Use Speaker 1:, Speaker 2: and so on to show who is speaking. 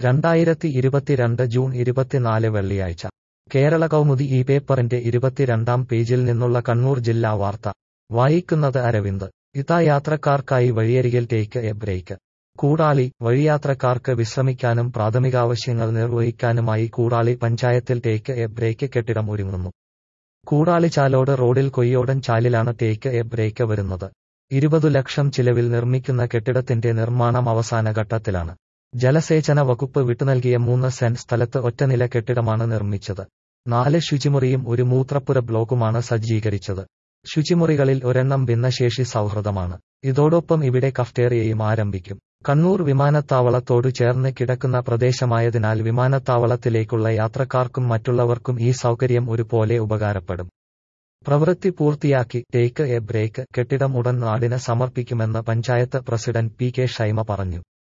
Speaker 1: രണ്ടായിരത്തി ഇരുപത്തിരണ്ട് ജൂൺ ഇരുപത്തിനാല് വെള്ളിയാഴ്ച കേരള കൗമുദി ഈ പേപ്പറിന്റെ ഇരുപത്തിരണ്ടാം പേജിൽ നിന്നുള്ള കണ്ണൂർ ജില്ലാ വാർത്ത വായിക്കുന്നത് അരവിന്ദ് ഇതാ യാത്രക്കാർക്കായി വഴിയരികിൽ ടേക്ക് എ ബ്രേക്ക് കൂടാളി വഴിയാത്രക്കാർക്ക് വിശ്രമിക്കാനും പ്രാഥമികാവശ്യങ്ങൾ നിർവഹിക്കാനുമായി കൂടാളി പഞ്ചായത്തിൽ ടേക്ക് എ ബ്രേക്ക് കെട്ടിടം ഒരുങ്ങുന്നു കൂടാളി ചാലോട് റോഡിൽ കൊയ്യോടൻ ചാലിലാണ് ടേക്ക് എ ബ്രേക്ക് വരുന്നത് ഇരുപതു ലക്ഷം ചിലവിൽ നിർമ്മിക്കുന്ന കെട്ടിടത്തിന്റെ നിർമ്മാണം അവസാന ഘട്ടത്തിലാണ് ജലസേചന വകുപ്പ് വിട്ടുനൽകിയ മൂന്ന് സെന്റ് സ്ഥലത്ത് ഒറ്റനില കെട്ടിടമാണ് നിർമ്മിച്ചത് നാല് ശുചിമുറിയും ഒരു മൂത്രപ്പുര ബ്ലോക്കുമാണ് സജ്ജീകരിച്ചത് ശുചിമുറികളിൽ ഒരെണ്ണം ഭിന്നശേഷി സൗഹൃദമാണ് ഇതോടൊപ്പം ഇവിടെ കഫ്റ്റേറിയയും ആരംഭിക്കും കണ്ണൂർ വിമാനത്താവളത്തോടു ചേർന്ന് കിടക്കുന്ന പ്രദേശമായതിനാൽ വിമാനത്താവളത്തിലേക്കുള്ള യാത്രക്കാർക്കും മറ്റുള്ളവർക്കും ഈ സൗകര്യം ഒരുപോലെ ഉപകാരപ്പെടും പ്രവൃത്തി പൂർത്തിയാക്കി ടേക്ക് എ ബ്രേക്ക് കെട്ടിടം ഉടൻ നാടിന് സമർപ്പിക്കുമെന്ന് panchayat president P K Shaima പറഞ്ഞു